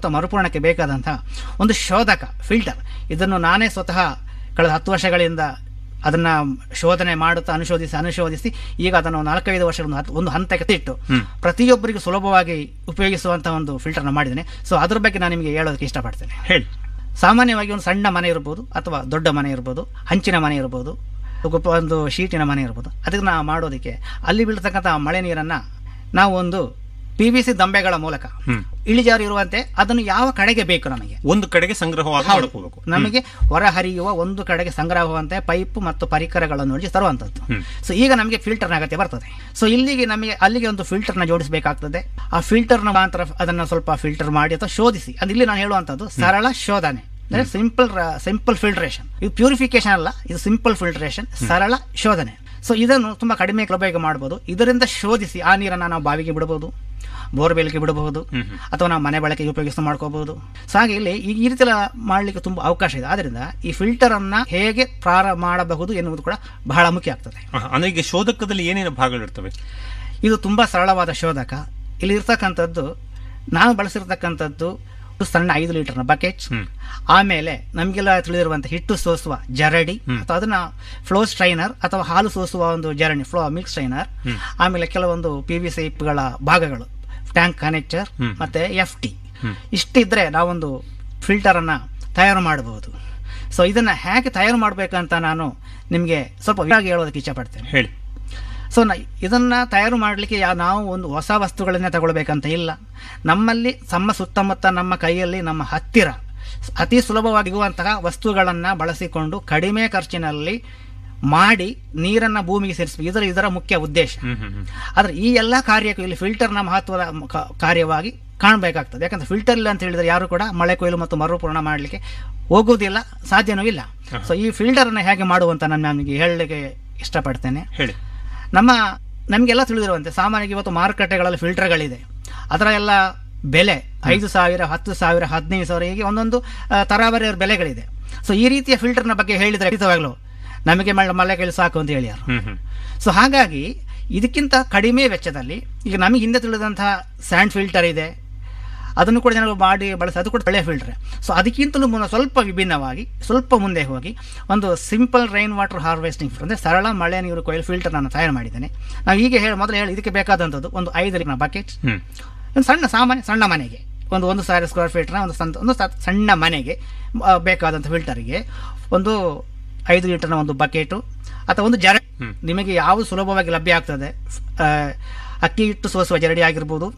ಮತ್ತು ಮರುಪೂರಣಕ್ಕೆ ಬೇಕಾದಂತಹ ಒಂದು ಶೋಧಕ ಫಿಲ್ಟರ್ ಇದನ್ನು ನಾನೇ ಸ್ವತಃ ಕಳೆದ ಹತ್ತು ವರ್ಷಗಳಿಂದ ಅದನ್ನ ಶೋಧನೆ ಮಾಡುತ್ತಾ ಅನುಶೋಧಿಸಿ ಅನುಶೋಧಿಸಿ ಈಗ ಅದನ್ನು ನಾಲ್ಕೈದು ವರ್ಷಗಳ ಒಂದು ಹತ್ತು- ಒಂದು ಹಂತಕ್ಕೆ ಇಟ್ಟು ಪ್ರತಿಯೊಬ್ಬರಿಗೂ ಸುಲಭವಾಗಿ ಉಪಯೋಗಿಸುವಂತಹ ಒಂದು ಫಿಲ್ಟರ್ನ ಮಾಡಿದ್ದೇನೆ ಸೊ ಅದ್ರ ಬಗ್ಗೆ ನಾನು ನಿಮಗೆ ಹೇಳೋದಕ್ಕೆ ಇಷ್ಟಪಡ್ತೇನೆ ಹೇಳಿ ಸಾಮಾನ್ಯವಾಗಿ ಒಂದು ಸಣ್ಣ ಮನೆ ಇರ್ಬೋದು ಅಥವಾ ದೊಡ್ಡ ಮನೆ ಇರ್ಬೋದು ಹಂಚಿನ ಮನೆ ಇರ್ಬೋದು ಗೊಪ್ಪ ಒಂದು ಶೀಟಿನ ಮನೆ ಇರ್ಬೋದು ಅದಕ್ಕೆ ನಾವು ಮಾಡೋದಕ್ಕೆ ಅಲ್ಲಿ ಬೀಳ್ತಕ್ಕಂಥ ಮಳೆ ನೀರನ್ನು ನಾವು ಒಂದು ಪಿ ವಿ ಸಿ ದಂಬೆಗಳ ಮೂಲಕ ಹ್ಮ್. ಇಳಿಜಾರು ಇರುವಂತೆ ಅದನ್ನು ಯಾವ ಕಡೆಗೆ ಬೇಕು ನಮಗೆ ಒಂದು ಕಡೆಗೆ ಸಂಗ್ರಹವಾಗಿ ಮಾಡ್ಕೋಬೇಕು ನಮಗೆ ಹೊರ ಹರಿಯುವ ಒಂದು ಕಡೆಗೆ ಸಂಗ್ರಹವಂತೆ ಪೈಪ್ ಮತ್ತು ಪರಿಕರಗಳನ್ನು ನೋಡಿ ತರುವಂಥದ್ದು ಸೊ ಈಗ ನಮಗೆ ಫಿಲ್ಟರ್ನ ಅಗತ್ಯ ಬರ್ತದೆ ಸೊ ಇಲ್ಲಿಗೆ ನಮಗೆ ಅಲ್ಲಿಗೆ ಒಂದು ಫಿಲ್ಟರ್ನ ಜೋಡಿಸಬೇಕಾಗ್ತದೆ ಆ ಫಿಲ್ಟರ್ನ ಮಾತ್ರ ಅದನ್ನು ಸ್ವಲ್ಪ ಫಿಲ್ಟರ್ ಮಾಡಿ ಅಥವಾ ಶೋಧಿಸಿ ಅದು ಇಲ್ಲಿ ನಾನು ಹೇಳುವಂಥದ್ದು ಸರಳ ಶೋಧನೆ ಅಂದರೆ ಸಿಂಪಲ್ ಸಿಂಪಲ್ ಫಿಲ್ಟ್ರೇಷನ್ ಇದು ಪ್ಯೂರಿಫಿಕೇಶನ್ ಅಲ್ಲ ಇದು ಸಿಂಪಲ್ ಫಿಲ್ಟ್ರೇಷನ್ ಸರಳ ಶೋಧನೆ ಸೊ ಇದನ್ನು ತುಂಬಾ ಕಡಿಮೆ ಉಪಯೋಗ ಮಾಡಬಹುದು ಇದರಿಂದ ಶೋಧಿಸಿ ಆ ನೀರನ್ನು ನಾವು ಬಾವಿಗೆ ಬಿಡಬಹುದು ಬೋರ್ವೆಲ್ಗೆ ಬಿಡಬಹುದು ಅಥವಾ ನಾವು ಮನೆ ಬಳಕೆಗೆ ಉಪಯೋಗಿಸಿ ಮಾಡ್ಕೋಬಹುದು ಸೊ ಹಾಗೆ ಇಲ್ಲಿ ಈ ಈ ರೀತಿ ಎಲ್ಲ ಮಾಡಲಿಕ್ಕೆ ತುಂಬಾ ಅವಕಾಶ ಇದೆ ಆದ್ರಿಂದ ಈ ಫಿಲ್ಟರ್ ಅನ್ನ ಹೇಗೆ ಪ್ರಾರಂಭ ಮಾಡಬಹುದು ಎನ್ನುವುದು ಕೂಡ ಬಹಳ ಮುಖ್ಯ ಆಗ್ತದೆ ಹ, ಅಂದ್ರೆ ಈಗ ಶೋಧಕದಲ್ಲಿ ಏನೇನು ಭಾಗಗಳಿರ್ತವೆ ಇದು ತುಂಬಾ ಸರಳವಾದ ಶೋಧಕ ಇಲ್ಲಿ ಇರ್ತಕ್ಕಂಥದ್ದು ನಾನು ಬಳಸಿರ್ತಕ್ಕಂಥದ್ದು ಒಂದು ಸಣ್ಣ ಐದು ಲೀಟರ್ನ ಬಕೆಟ್ ಆಮೇಲೆ ನಮಗೆಲ್ಲ ತಿಳಿದಿರುವಂತಹ ಹಿಟ್ಟು ಸೋಸುವ ಜರಡಿ ಅಥವಾ ಅದನ್ನ ಫ್ಲೋ ಸ್ಟ್ರೈನರ್ ಅಥವಾ ಹಾಲು ಸೋಸುವ ಒಂದು ಜರಣಿ ಫ್ಲೋ ಮಿಲ್ಕ್ ಸ್ಟ್ರೈನರ್ ಆಮೇಲೆ ಕೆಲವೊಂದು ಪಿ ವಿ ಸಿ ಗಳ ಭಾಗಗಳು ಟ್ಯಾಂಕ್ ಕನೆಕ್ಟರ್ ಮತ್ತೆ ಎಫ್ ಟಿ ಇಷ್ಟಿದ್ರೆ ನಾವೊಂದು ಫಿಲ್ಟರ್ ಅನ್ನ ತಯಾರು ಮಾಡಬಹುದು ಸೊ ಇದನ್ನ ಹೇಗೆ ತಯಾರು ಮಾಡಬೇಕಂತ ನಾನು ನಿಮಗೆ ಸ್ವಲ್ಪ ವಿವರವಾಗಿ ಹೇಳೋದಕ್ಕೆ ಇಷ್ಟಪಡ್ತೇನೆ ಹೇಳಿ ಸೊ ನ ಇದನ್ನ ತಯಾರು ಮಾಡಲಿಕ್ಕೆ ಯಾ ನಾವು ಒಂದು ಹೊಸ ವಸ್ತುಗಳನ್ನೇ ತಗೊಳ್ಬೇಕಂತ ಇಲ್ಲ ನಮ್ಮಲ್ಲಿ ನಮ್ಮ ಸುತ್ತಮುತ್ತ ನಮ್ಮ ಕೈಯಲ್ಲಿ ನಮ್ಮ ಹತ್ತಿರ ಅತಿ ಸುಲಭವಾಗಿರುವಂತಹ ವಸ್ತುಗಳನ್ನು ಬಳಸಿಕೊಂಡು ಕಡಿಮೆ ಖರ್ಚಿನಲ್ಲಿ ಮಾಡಿ ನೀರನ್ನ ಭೂಮಿಗೆ ಸೇರಿಸಬೇಕು ಇದರ ಇದರ ಮುಖ್ಯ ಉದ್ದೇಶ ಹ್ಮ್ ಹ್ಮ್ ಹ್ಮ್ ಆದ್ರೆ ಈ ಎಲ್ಲ ಕಾರ್ಯಕ್ಕೂ ಇಲ್ಲಿ ಫಿಲ್ಟರ್ನ ಮಹತ್ವದ ಮ- ಕ- ಕಾರ್ಯವಾಗಿ ಕಾಣಬೇಕಾಗ್ತದೆ ಯಾಕಂದ್ರೆ ಫಿಲ್ಟರ್ ಇಲ್ಲ ಅಂತ ಹೇಳಿದ್ರೆ ಯಾರು ಕೂಡ ಮಳೆ ಕೊಯ್ಲು ಮತ್ತು ಮರುಪೂರ್ಣ ಮಾಡಲಿಕ್ಕೆ ಹೋಗುವುದಿಲ್ಲ ಸಾಧ್ಯನೂ ಇಲ್ಲ ಸೊ ಈ ಫಿಲ್ಟರ್ ಅನ್ನ ಹೇಗೆ ಮಾಡುವಂತ ನಾನು ನನಗೆ ಹೇಳಲಿಕ್ಕೆ ಇಷ್ಟಪಡ್ತೇನೆ ಹೇಳಿ ನಮ್ಮ ನಮಗೆಲ್ಲ ತಿಳಿದಿರುವಂತೆ ಸಾಮಾನ್ಯವಾಗಿ ಇವತ್ತು ಮಾರುಕಟ್ಟೆಗಳಲ್ಲಿ ಫಿಲ್ಟರ್ಗಳಿದೆ ಅದರ ಎಲ್ಲ ಬೆಲೆ ಐದು ಸಾವಿರ ಹತ್ತು ಸಾವಿರ ಹದಿನೈದು ಸಾವಿರ ಹೀಗೆ ಒಂದೊಂದು ಆ, ತರಾವರಿ ಬೆಲೆಗಳಿದೆ ಸೊ ಈ ರೀತಿಯ ಫಿಲ್ಟರ್ನ ಬಗ್ಗೆ ಹೇಳಿದ್ರೆ ಖಂಡಿತವಾಗ್ಲೂ ನಮಗೆ ಮಳೆ ಮಳೆ ಕೈಲಿ ಸಾಕು ಅಂತ ಹೇಳಿಯಾರು ಹ್ಮ್ ಹ್ಮ್ ಸೊ ಹಾಗಾಗಿ ಇದಕ್ಕಿಂತ ಕಡಿಮೆ ವೆಚ್ಚದಲ್ಲಿ ಈಗ ನಮಗೆ ಹಿಂದೆ ತಿಳಿದಂತಹ ಸ್ಯಾಂಡ್ ಫಿಲ್ಟರ್ ಇದೆ ಅದನ್ನು ಕೂಡ ಜನರು ಮಾಡಿ ಬಳಸಿ ಅದು ಕೂಡ ಒಳ್ಳೆಯ ಫಿಲ್ಟರ್ ಸೊ ಅದಕ್ಕಿಂತಲೂ ಮುನ್ನ ಸ್ವಲ್ಪ ವಿಭಿನ್ನವಾಗಿ ಸ್ವಲ್ಪ ಮುಂದೆ ಹೋಗಿ ಒಂದು ಸಿಂಪಲ್ ರೈನ್ ವಾಟರ್ ಹಾರ್ವೆಸ್ಟಿಂಗ್ ಅಂದರೆ ಸರಳ ಮಳೆ ನೀರು ಕೊಯ್ಲು ಫಿಲ್ಟರ್ ನಾನು ತಯಾರು ಮಾಡಿದ್ದೇನೆ ನಾವು ಹೀಗೆ ಹೇಳಿ ಮೊದಲು ಹೇಳಿ ಇದಕ್ಕೆ ಬೇಕಾದಂಥದ್ದು ಒಂದು ಐದು ಲೀಟರ್ ಬಕೆಟ್ ಹ್ಮ್ ಒಂದು ಸಣ್ಣ ಸಾಮಾನ್ಯ ಸಣ್ಣ ಮನೆಗೆ ಒಂದು ಒಂದು ಸಾವಿರ ಸ್ಕ್ವೇರ್ ಫೀಟ್ನ ಒಂದು ಸಂತ ಒಂದು ಸ- ಸಣ್ಣ ಮನೆಗೆ ಆ, ಬೇಕಾದಂಥ ಫಿಲ್ಟರ್ಗೆ ಒಂದು ಐದು ಲೀಟರ್ನ ಒಂದು ಬಕೆಟು ಅಥವಾ ಒಂದು ಜರ ನಿಮಗೆ ಯಾವುದು ಸುಲಭವಾಗಿ ಲಭ್ಯ ಆಗ್ತದೆ ಆ, ಅಕ್ಕಿ ಹಿಟ್ಟು ಸೋಸುವ ಜರಡಿ ಆಗಿರ್ಬೋದು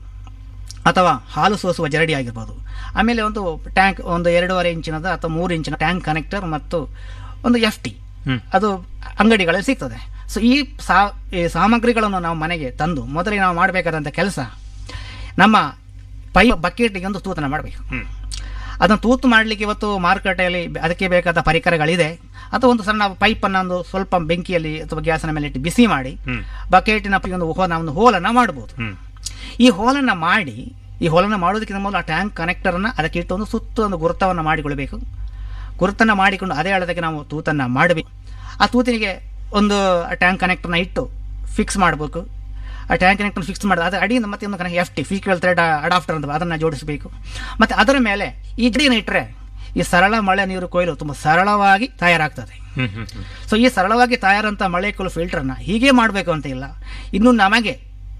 ಅಥವಾ ಹಾಲು ಸೋಸುವ ಜರಡಿ ಆಗಿರ್ಬೋದು ಆಮೇಲೆ ಒಂದು ಟ್ಯಾಂಕ್ ಒಂದು ಎರಡೂವರೆ ಇಂಚಿನದ ಅಥವಾ ಮೂರು ಇಂಚಿನ ಟ್ಯಾಂಕ್ ಕನೆಕ್ಟರ್ ಮತ್ತು ಒಂದು ಎಫ್ ಟಿ ಹ್ಮ್. ಅದು ಅಂಗಡಿಗಳಲ್ಲಿ ಸಿಗ್ತದೆ ಸೊ ಈ ಸಾ ಈ ಸಾಮಗ್ರಿಗಳನ್ನು ನಾವು ಮನೆಗೆ ತಂದು ಮೊದಲಿಗೆ ನಾವು ಮಾಡಬೇಕಾದಂಥ ಕೆಲಸ ನಮ್ಮ ಪೈ ಬಕೆಟ್ಗೆ ಒಂದು ತೂತನ ಮಾಡಬೇಕು ಹ್ಮ್ ಅದನ್ನು ತೂತು ಮಾಡಲಿಕ್ಕೆ ಇವತ್ತು ಮಾರುಕಟ್ಟೆಯಲ್ಲಿ ಬೆ- ಅದಕ್ಕೆ ಬೇಕಾದ ಪರಿಕರಗಳಿದೆ ಅಥವಾ ಒಂದು ಸಣ್ಣ ಪೈಪನ್ನು ಒಂದು ಸ್ವಲ್ಪ ಬೆಂಕಿಯಲ್ಲಿ ಅಥವಾ ಗ್ಯಾಸಿನ ಮೇಲೆ ಇಟ್ಟು ಬಿಸಿ ಮಾಡಿ ಹ್ಮ್. ಬಕೆಟಿನ ಒಂದು ಹೋ ಒಂದು ಹೋಲನ್ನು ಮಾಡಬಹುದು ಹ್ಮ್ ಈ ಹೋಲನ್ನು ಮಾಡಿ ಈ ಹೋಲನ್ನು ಮಾಡೋದಕ್ಕಿಂತ ಮೊದಲು ಆ ಟ್ಯಾಂಕ್ ಕನೆಕ್ಟರನ್ನು ಅದಕ್ಕೆ ಇಟ್ಟು ಒಂದು ಸುತ್ತು ಒಂದು ಗುರುತವನ್ನು ಮಾಡಿಕೊಳ್ಬೇಕು ಗುರುತನ್ನು ಮಾಡಿಕೊಂಡು ಅದೇ ಅಳತೆಗೆ ನಾವು ತೂತನ್ನು ಮಾಡಬೇಕು ಆ ತೂತಿನಿಗೆ ಒಂದು ಟ್ಯಾಂಕ್ ಕನೆಕ್ಟರ್ನ ಇಟ್ಟು ಫಿಕ್ಸ್ ಮಾಡಬೇಕು ಆ ಟ್ಯಾಂಕ್ ಕನೆಕ್ಟರ್ ಫಿಕ್ಸ್ ಮಾಡಿದ ಅದರ ಅಡಿಯಿಂದ ಮತ್ತೆ ಒಂದು ಕನೆಕ್ಟ್ ಎಫ್ ಟಿ ಫಿಕ್ವೆಲ್ ಥ್ರೆಡ್ ಅಡಾಪ್ಟರ್ ಅಂತ ಅದನ್ನು ಜೋಡಿಸಬೇಕು ಮತ್ತು ಅದರ ಮೇಲೆ ಈ ಜಡಿನ ಇಟ್ಟರೆ ಈ ಸರಳ ಮಳೆ ನೀರು ಕೊಯ್ಲು ತುಂಬ ಸರಳವಾಗಿ ತಯಾರಾಗ್ತದೆ ಹ್ಮ್ ಹ್ಮ್ ಹ್ಮ್ ಸೊ ಈ ಸರಳವಾಗಿ ತಯಾರಂತ ಮಳೆ ಕೊಯ್ಲು ಫಿಲ್ಟರ್ನ ಹೀಗೆ ಮಾಡಬೇಕು ಅಂತ ಇಲ್ಲ ಇನ್ನು ನಮಗೆ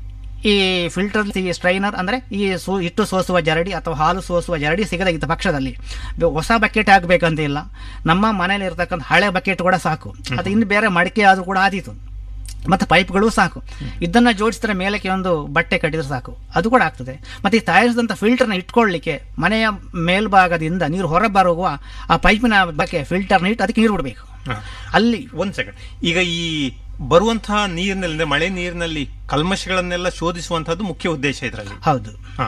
ಈ ಫಿಲ್ಟರ್ ಈ ಸ್ಟ್ರೈನರ್ ಅಂದರೆ ಈ ಸೋ ಹಿಟ್ಟು ಸೋಸುವ ಜರಡಿ ಅಥವಾ ಹಾಲು ಸೋಸುವ ಜರಡಿ ಸಿಗದ ಇದ್ದ ಪಕ್ಷದಲ್ಲಿ ಬೆ- ಹೊಸ ಬಕೆಟ್ ಹಾಕಬೇಕಂತ ಇಲ್ಲ ನಮ್ಮ ಮನೇಲಿ ಇರ್ತಕ್ಕಂಥ ಹಳೆ ಬಕೆಟ್ ಕೂಡ ಸಾಕು ಅದು ಇನ್ನು ಬೇರೆ ಮಡಿಕೆ ಆದರೂ ಕೂಡ ಆದೀತು ಮತ್ತು ಪೈಪ್ಗಳು ಸಾಕು ಇದನ್ನ ಜೋಡಿಸಿದ್ರೆ ಮೇಲಕ್ಕೆ ಒಂದು ಬಟ್ಟೆ ಕಟ್ಟಿದ್ರೆ ಸಾಕು ಅದು ಕೂಡ ಆಗ್ತದೆ ಮತ್ತೆ ಈ ತಯಾರಿಸಿದಂಥ ಫಿಲ್ಟರ್ನ ಇಟ್ಕೊಳ್ಳಿಕ್ಕೆ ಮನೆಯ ಮೇಲ್ಭಾಗದಿಂದ ನೀರು ಹೊರ ಬರುವ ಆ ಪೈಪಿನ ಬಗ್ಗೆ ಫಿಲ್ಟರ್ನ ಇಟ್ಟು ಅದಕ್ಕೆ ನೀರು ಬಿಡಬೇಕು ಹ. ಅಲ್ಲಿ ಒಂದ್ ಸೆಕೆಂಡ್ ಈಗ ಈ ಬರುವಂತಹ ನೀರಿನಲ್ಲಿ ಅಂದ್ರೆ ಮಳೆ ನೀರಿನಲ್ಲಿ ಕಲ್ಮಶಗಳನ್ನೆಲ್ಲ ಶೋಧಿಸುವಂತಹದ್ದು ಮುಖ್ಯ ಉದ್ದೇಶ ಇದರಲ್ಲಿ ಹೌದು ಹ.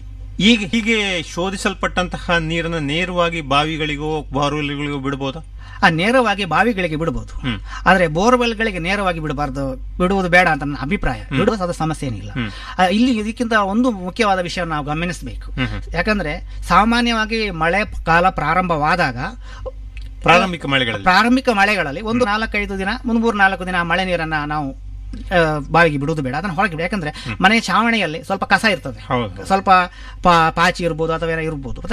ಈಗ ಹೀಗೆ ಶೋಧಿಸಲ್ಪಟ್ಟಂತಹ ನೀರನ್ನು ನೇರವಾಗಿ ಬಾವಿಗಳಿಗೋ ಬಾರುವೆಲ್ಗಳಿಗೋ ಬಿಡಬಹುದಾ ಆ ನೇರವಾಗಿ ಬಾವಿಗಳಿಗೆ ಬಿಡಬಹುದು ಹ್ಮ್. ಆದ್ರೆ ಬೋರ್ವೆಲ್ಗಳಿಗೆ ನೇರವಾಗಿ ಬಿಡಬಾರ್ದು ಬಿಡುವುದು ಬೇಡ ಅಂತ ನನ್ನ ಅಭಿಪ್ರಾಯ ಬಿಡುವುದು ಅದು ಸಮಸ್ಯೆ ಏನಿಲ್ಲ ಆ, ಇಲ್ಲಿ ಇದಕ್ಕಿಂತ ಒಂದು ಮುಖ್ಯವಾದ ವಿಷಯ ನಾವು ಗಮನಿಸಬೇಕು ಹ್ಮ್ ಹ್ಮ್. ಯಾಕಂದ್ರೆ ಸಾಮಾನ್ಯವಾಗಿ ಮಳೆ ಕಾಲ ಪ್ರಾರಂಭವಾದಾಗ ಪ್ರಾರಂಭಿಕ ಮಳೆಗಳಲ್ಲಿ ಪ್ರಾರಂಭಿಕ ಮಳೆಗಳಲ್ಲಿ ಒಂದು ನಾಲ್ಕೈದು ದಿನ ಒಂದು ಮೂರು ನಾಲ್ಕು ದಿನ ಆ ಮಳೆ ನೀರನ್ನ ನಾವು ಆ, ಬಾವಿಗೆ ಬಿಡುವುದು ಬೇಡ ಅದನ್ನು ಹೊರಗೆ ಬಿಡಿ ಯಾಕಂದ್ರೆ ಮನೆಯ ಛಾವಣಿಯಲ್ಲಿ ಸ್ವಲ್ಪ ಕಸ ಇರ್ತದೆ ಹೌದು ಸ್ವಲ್ಪ ಪಾ- ಪಾಚಿ ಇರ್ಬೋದು ಅಥವಾ ಏನೋ ಇರ್ಬೋದು